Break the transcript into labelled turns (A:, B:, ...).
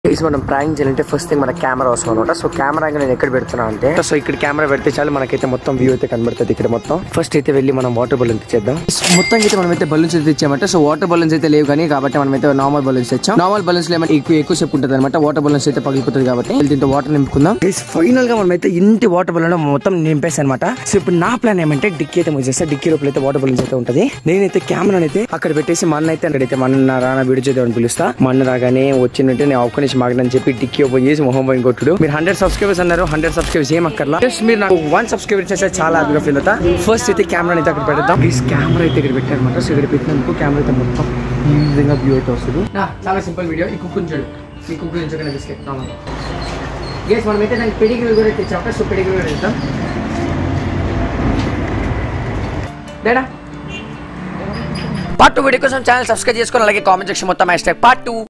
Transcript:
A: guys మనం prank చేయాలంటే first thing మన కెమెరా అవసరం అనమాట సో కెమెరా నేను ఎక్కడ పెడుతున్నా అంటే సో ఇక్కడ కెమెరా పెడితే చాలు మనకైతే మొత్తం వ్యూ అయితే కనబడుతుంది ఇక్కడ మొత్తం ఫస్ట్ అయితే వెళ్ళి మనం వాటర్ బలూన్ తెచ్చేద్దాం మొత్తం అయితే మనం అయితే బలూన్స్ అయితే తెచ్చామంటే సో వాటర్ బలూన్స్ అయితే లేవు కానీ కాబట్టి మనం అయితే నార్మల్ బలూన్స్ తెచ్చాం నార్మల్ బలూన్స్ లో ఏమైనా ఎక్కువ ఎక్కువ సేపు ఉంటుంది అనమాట వాటర్ బలూన్స్ అయితే పగిలిపోతుంది కాబట్టి వెళ్ళి దీంతో వాటర్ నింపుకుందాం ఫైనల్ గా మనం అయితే ఇంటి వాటర్ బలూన్ మొత్తం నింపేసి అనమాట సో ఇప్పుడు నా ప్లాన్ ఏమంటే డిక్కీ అయితే మూవ్ చేస్తా డిక్కీ లోపల అయితే వాటర్ బలూన్స్ అయితే ఉంటుంది నేనైతే కెమెరా అయితే అక్కడ పెట్టేసి మా అన్న అయితే అక్కడైతే మా అన్న రానా వీడియో చేద్దామని పిలుస్తా మా అన్న రాగానే వచ్చినట్టు నేను ఒక్క నుంచి మాగనని చెప్పి డిక్కీ ఓపెన్ చేసి మొహం పోయి కొట్టుడు మీరు హండ్రెడ్ సబ్స్క్రైబర్స్ అన్నారు హండ్రెడ్ సబ్స్క్రైబర్స్ ఏం అక్కర్లా జస్ట్ మీరు నాకు వన్ సబ్స్క్రైబర్ చేస్తే చాలా హ్యాపీగా ఫీల్ అవుతా ఫస్ట్ అయితే కెమెరా అయితే అక్కడ పెడదాం ఈ కెమెరా అయితే ఇక్కడ పెట్టారనమాట సో ఇక్కడ పెట్టినందుకు కెమెరా అయితే మొత్తం ఈ విధంగా వ్యూ అయితే వస్తుంది చాలా సింపుల్ వీడియో ఈ కుక్కుని చూడు ఈ కుక్కు నుంచి బిస్కెట్ గేస్ మనం అయితే దానికి పెడిగ్రీ కూడా తెచ్చాక సో పెడిగ్రీ కూడా ఇద్దాం డేడా పార్ట్ టూ వీడియో కోసం ఛానల్ సబ్స్క్రైబ్ చేసుకొని అలాగే కామెంట్ సెక్షన్ మొత్తం హ్యాష్ ట్యాగ్ పార్ట్ టూ